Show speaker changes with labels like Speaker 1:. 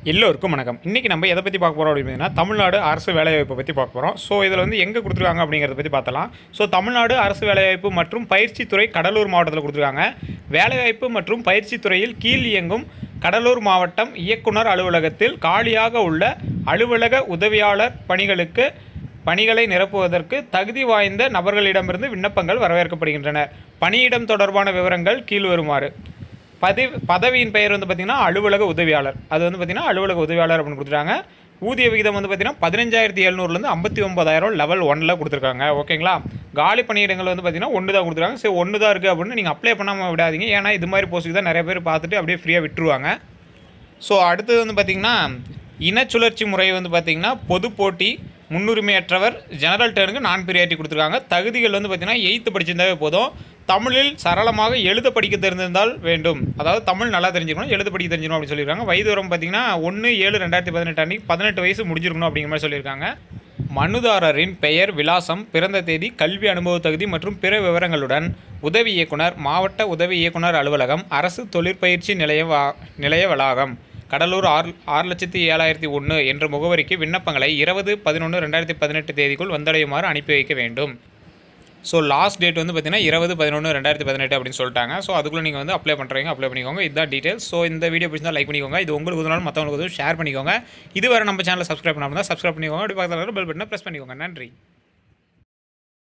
Speaker 1: எல்லோருக்கும் வணக்கம் இன்றைக்கி நம்ம எதை பற்றி பார்க்க போகிறோம் அப்படின்னு பார்த்தீங்கன்னா தமிழ்நாடு அரசு வேலைவாய்ப்பை பற்றி பார்க்க போகிறோம் ஸோ இதில் வந்து எங்கே கொடுத்துருக்காங்க அப்படிங்கிறத பற்றி பார்த்தலாம் ஸோ தமிழ்நாடு அரசு வேலைவாய்ப்பு மற்றும் பயிற்சித்துறை கடலூர் மாவட்டத்தில் கொடுத்துருக்காங்க வேலைவாய்ப்பு மற்றும் பயிற்சித்துறையில் கீழ் இயங்கும் கடலூர் மாவட்டம் இயக்குனர் அலுவலகத்தில் காலியாக உள்ள அலுவலக உதவியாளர் பணிகளுக்கு பணிகளை நிரப்புவதற்கு தகுதி வாய்ந்த நபர்களிடமிருந்து விண்ணப்பங்கள் வரவேற்கப்படுகின்றன பணியிடம் தொடர்பான விவரங்கள் கீழ்வருமாறு பதவி பதவியின் பெயர் வந்து பார்த்திங்கன்னா அலுவலக உதவியாளர் அது வந்து பார்த்திங்கன்னா அலுவலக உதவியாளர் அப்படின்னு கொடுத்துருக்காங்க ஊதிய விகிதம் வந்து பார்த்திங்கன்னா பதினஞ்சாயிரத்தி எழுநூறுலேருந்து ஐம்பத்தி ஒன்பதாயிரம் லெவல் ஒன்னில் கொடுத்துருக்காங்க ஓகேங்களா காலி பணியிடங்கள் வந்து பார்த்திங்கன்னா ஒன்று தான் கொடுத்துருக்காங்க சரி ஒன்று தான் இருக்குது அப்படின்னு நீங்கள் அப்ளை பண்ணாமல் விடாதீங்க ஏன்னா இது மாதிரி போஸ்ட்டுக்கு தான் நிறைய பேர் பார்த்துட்டு அப்படியே ஃப்ரீயாக விட்டுருவாங்க ஸோ அடுத்தது வந்து பார்த்திங்கன்னா இனச்சுழற்சி முறை வந்து பார்த்திங்கன்னா பொது போட்டி முன்னுரிமையற்றவர் ஜெனரல் டேர்னுக்கு நான் பிரியாரிட்டி கொடுத்துருக்காங்க தகுதிகள் வந்து பார்த்திங்கன்னா எயித்து படிச்சிருந்தாவே போதும் தமிழில் சரளமாக எழுத படிக்க தெரிந்திருந்தால் வேண்டும் அதாவது தமிழ் நல்லா தெரிஞ்சுக்கணும் எழுத படிக்க தெரிஞ்சிக்கணும் அப்படின்னு சொல்லியிருக்காங்க வயது வரம் பார்த்திங்கன்னா ஒன்று ஏழு ரெண்டாயிரத்தி பதினெட்டு அன்றைக்கி பதினெட்டு வயசு முடிஞ்சிருக்கணும் அப்படிங்கிற மாதிரி சொல்லியிருக்காங்க மனுதாரரின் பெயர் விலாசம் பிறந்த தேதி கல்வி அனுபவ தகுதி மற்றும் பிற விவரங்களுடன் உதவி இயக்குனர் மாவட்ட உதவி இயக்குனர் அலுவலகம் அரசு தொழிற்பயிற்சி நிலைய வா- நிலைய வளாகம் கடலூர் ஆறு ஆறு லட்சத்தி ஏழாயிரத்தி ஒன்று என்ற முகவரிக்கு விண்ணப்பங்களை இருபது பதினொன்று ரெண்டாயிரத்தி பதினெட்டு தேதிக்குள் வந்தடையுமாறு அனுப்பி வைக்க வேண்டும் ஸோ லாஸ்ட் டேட் வந்து பார்த்தீங்கன்னா இருபது பதினொன்று ரெண்டாயிரத்தி பதினெட்டு அப்படின்னு சொல்லிட்டாங்க ஸோ அதுக்குள்ளே நீங்கள் வந்து அப்ளை பண்ணுறீங்க அப்ளை பண்ணிக்கோங்க இதுதான் டீட்டெயில்ஸ் ஸோ இந்த வீடியோ பிடிச்சிருந்தா லைக் பண்ணிக்கோங்க இது உங்களுக்கு உதவினாலும் மற்றவங்களுக்கு உதவும் ஷேர் பண்ணிக்கோங்க இதுவரை நம்ம சேனலை சப்ஸ்கிரைப் பண்ணாமல் தான் சப்ஸ்கிரைப் பண்ணிக்கோங்க அப்படி பக்கத்தில் பெல் பட்டனை ப்ரெஸ் பண்ணிக்கோங்க நன்றி